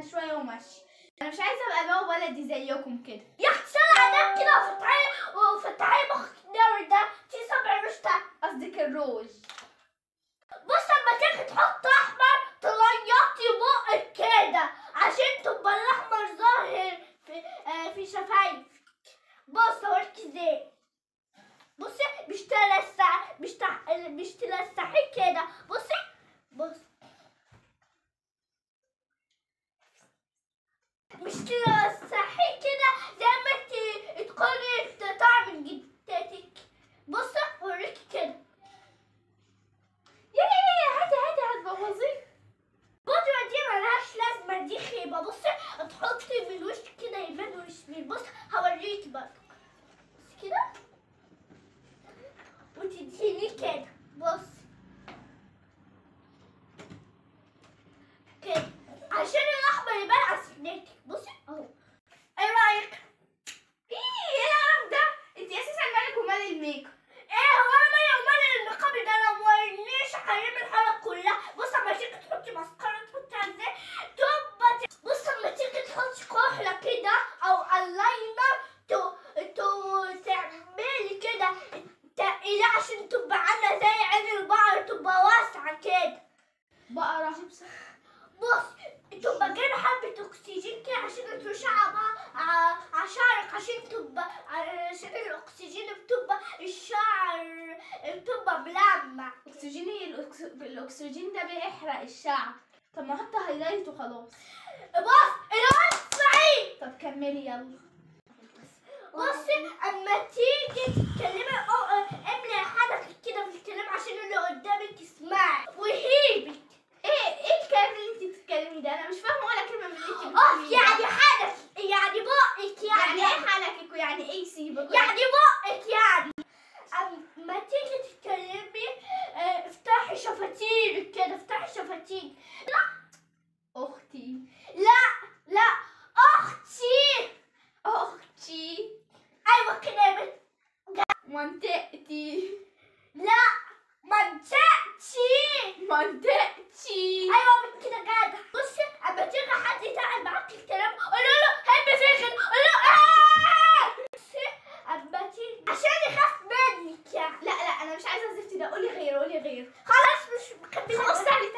منها شويه وماشي انا مش عايزه ابقى بقى بلدي زيكم كده يا اختي سنة عينك كده وفتحي وفتحي مخك الدوري ده في سبع رشتة قصدك الروج بص لما تيجي تحط احمر تليطي بقك كده عشان تبقى الاحمر ظاهر في آه في شفايفك بص اوريك ازاي بصي مش تلسع مش تح... مش تلسعي كده بصي بص مش تلسعي كده زي ما انت تكوني تقطعي من جدتك بصي اوريك كده يا يا يا هاتي هاتي هتبوظيه البودرة دي ملهاش لازمة دي خيبة بصي تحطي في الوش كده يبان وش مين بص هوريكي بقى بص كده وتدهني كده بص كده عشان الأحمر يبان على سنتك بصي أهو ايه رأيك؟ ايه ايه القرف ده انت اساسا مالك ومال الميك اب ايه هو انا مالي ومال النقاب ده انا مورنيش حريم الحلقة كلها بص اما تيجي تحطي مسكرة تحطيها ازاي تبقى ت- بص اما تيجي تحطي كحلة كده او الاينر تو تو تعملي كده تقيلة عشان تبقى عاملة زي عين البقر تبقى واسعة كده بقرة بص تبقى جايبة حبة أكسجين كده عشان ترشها على ع- على شعرك عشان تبقى عشان الأكسجين بتبقى الشعر بتبقى ملمع اكسجين إيه؟ الأكس- الاكسجين ده بيحرق الشعر طب ما احط هايلايت وخلاص بص الواد سعيد طب كملي يلا بصي اما تيجي تتكلمي أو املي حنكك كده في الكلام عشان اللي قدامك يسمعك وهيبك ايه ايه الكلام اللي انت بتتكلمي ده انا مش فاهمه ولا كلمه من اللي انت اه بتقوليه يعني حنك يعني بقك يعني يعني ايه حنكك ويعني ايه سيبك يعني بقك يعني اما تيجي تتكلمي آه، افتحي شفاتينك كده افتحي شفاتينك اختي لا لا اختي اختي ايوه كده يا بنت منطقتي لا منطقتي منطقتي ايوه من كده جدع بصي اما تيجي حد يتعب معاك الكلام قول له هب فخر قول له آه! بصي اما تيجي عشان يخاف منك يعني لا لا انا مش عايزه الزفت ده قولي غير قولي غير خلاص مش مكمله خلاص تعالي